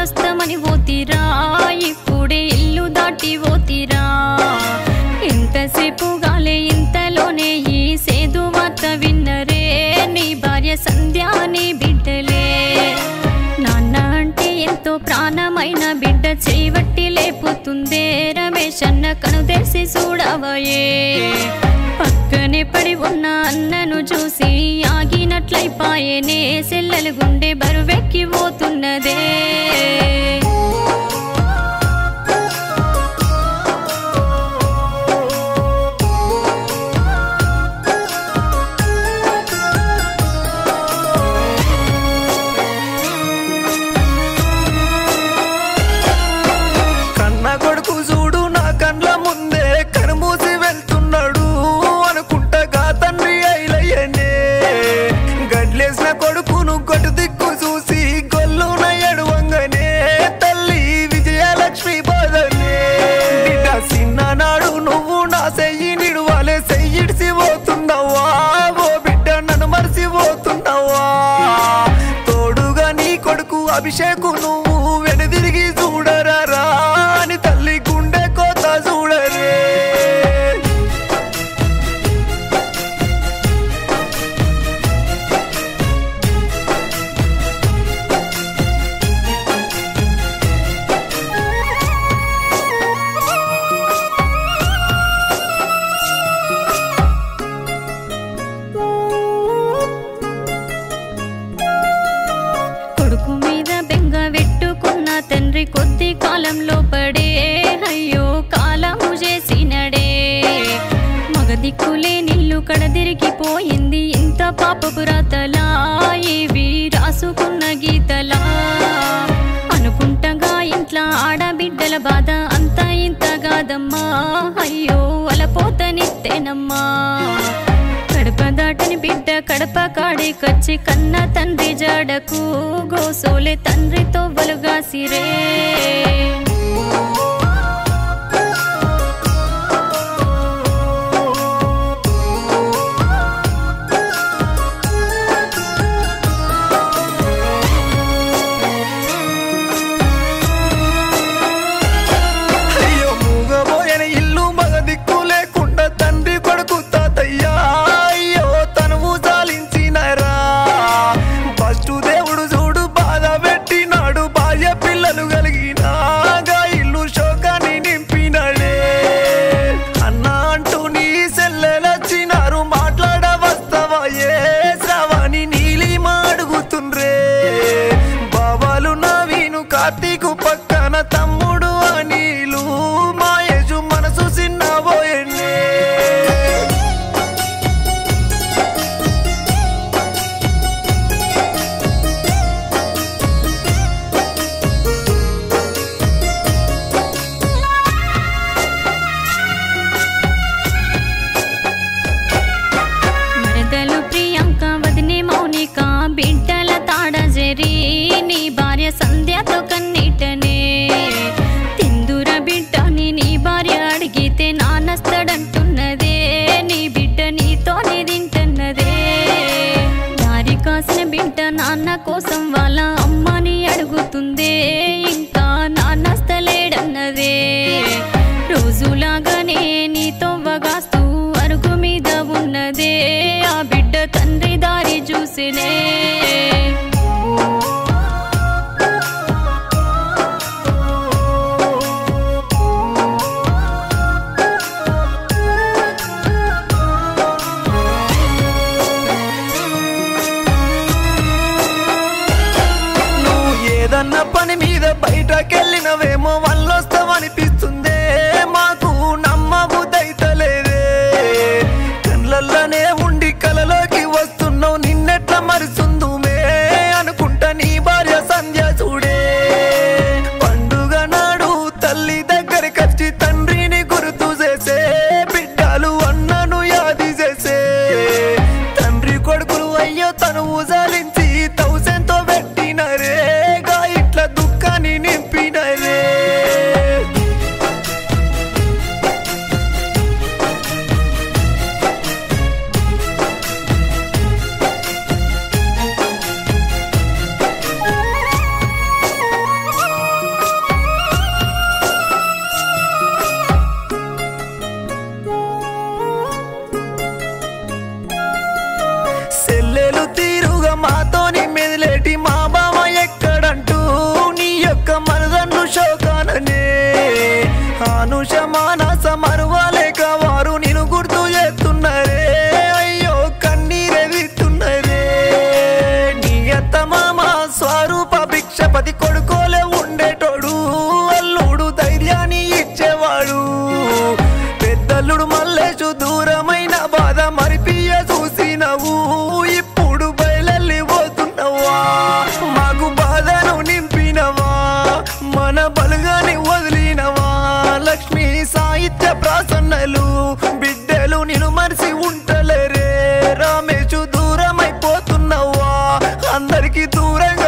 మళ్ళొస్తామని పోతీరా ఇప్పుడే ఇల్లు దాటి పోతీరా ఎంతసేపు గాలే ఇంతలోనే ఈ సేదు వార్త విన్నరే నీ భార్య సంధ్య నీ బిడ్డలే నాన్న అంటే ఎంతో ప్రాణమైన బిడ్డ చేయబట్టి లేపుతుందే రమేష్ అన్న కను తెరిసి చూడవయే పక్కనే పడి ఉన్న అన్నను చూసి ఆగినట్లయిపాయనే సెల్లెలు గుండె బరువెక్కి పోతున్నదే కన్న కొడుకు చూడు నా కండ్ల ముందే కనుమూసి వెళ్తున్నాడు అనుకుంటగా తండ్రి అయిలయ్యనే గడ్లేసిన కొడుకును గటు దిక్కు చూసి గొల్లున ఎడువంగనే తల్లి విజయలక్ష్మి బాధనే బిడ్డ చిన్ననాడు నువ్వు నా సెయ్యి నిడువాలే సెయ్యిడిసి పోతున్నావా ఓ బిడ్డ నన్ను మరిసి పోతున్నావా తోడుగా నీ కొడుకు అభిషేకు నువ్వు వెనుదిరిగి చూడరా అని తల్లి గుండె కోత చూడరే కొడుకు మీద బెంగ పెట్టుకున్న తండ్రి కొద్ది కాలంలో పడే అయ్యో కాలము చేసినడే మగ దిక్కులే నిల్లు కడదిరిగిపోయింది ఇంత పాపపు రాతలా ఇవి రాసుకున్న గీతలా అనుకుంటగా ఇంట్లో ఆడబిడ్డల బాధ అంత ఇంత కాదమ్మా అయ్యో అలపోతనిత్తేనమ్మా కడప దాటని బిడ్డ కడప కాడికొచ్చి కన్న తండ్రి జాడకు గోసోలే తండ్రితో బలుగాసిరే అయ్యో మూగబోయని ఇల్లు మగ దిక్కు లేకుండా తండ్రి కొడుకు తాతయ్య అయ్యో తనువు చాలించినరా ఫస్ట్ దేవుడు చూడు బాధ పెట్టినాడు భార్య పిల్లలు కలిగినాగా ఇల్లు శోకాన్ని నింపినాడే అన్న అంటూ నీ సెల్లెలొచ్చినారు మాట్లాడ వస్తావా ఏ శ్రవణి నీలి మాడుగుతుండ్రే బాబాలు నవీను కార్తీకు పక్కన తమ్ముడు అనిలు మాయేజు మనసు చిన్నబోయండి మరదలు ప్రియాంక వదినే మౌనిక బిడ్డల తాడ జరి నీ భార్య సంధ్యతో కన్నీటనే తిందుర బిడ్డని నీ భార్య అడిగితే నానస్తడంటున్నదే నీ బిడ్డ నీతోనే తింటున్నదే దారి కాసిన బిడ్డ నాన్న కోసం వాళ్ళ అమ్మని అడుగుతుందే ఇంకా నాన్నస్తలేడన్నదే రోజులాగానే నీతో వగాస్తూ అరుగు మీద ఉన్నదే ఆ బిడ్డ తండ్రి దారి చూసినే నువ్వు ఏదన్న పని మీద బయటకెళ్ళినవేమో వల్లొస్తావనిపిస్తుందే మాకు నమ్మబుద్దైతలేదే కళ్ళల్లోనే ఉండి కలలోకి వస్తున్నావు నిన్నెట్ల మరుసుందుమే అనుకుంటా నీ భార్య సంధ్య చూడే పండుగ నాడు తల్లి దగ్గరకొచ్చి తండ్రిని గుర్తు చేసే బిడ్డలు అన్నను యాది చేసే తండ్రి కొడుకులు అయ్యో తను ఉజాలించి తౌసెంతో పెట్టినరే గా ఇట్లా దుఃఖాన్ని నింపినరే సాహిత్య ప్రాసన్నలు బిడ్డలు నిన్ను మరిసి ఉంటలేరే రమేషు దూరం అయిపోతున్నావా అందరికి దూరం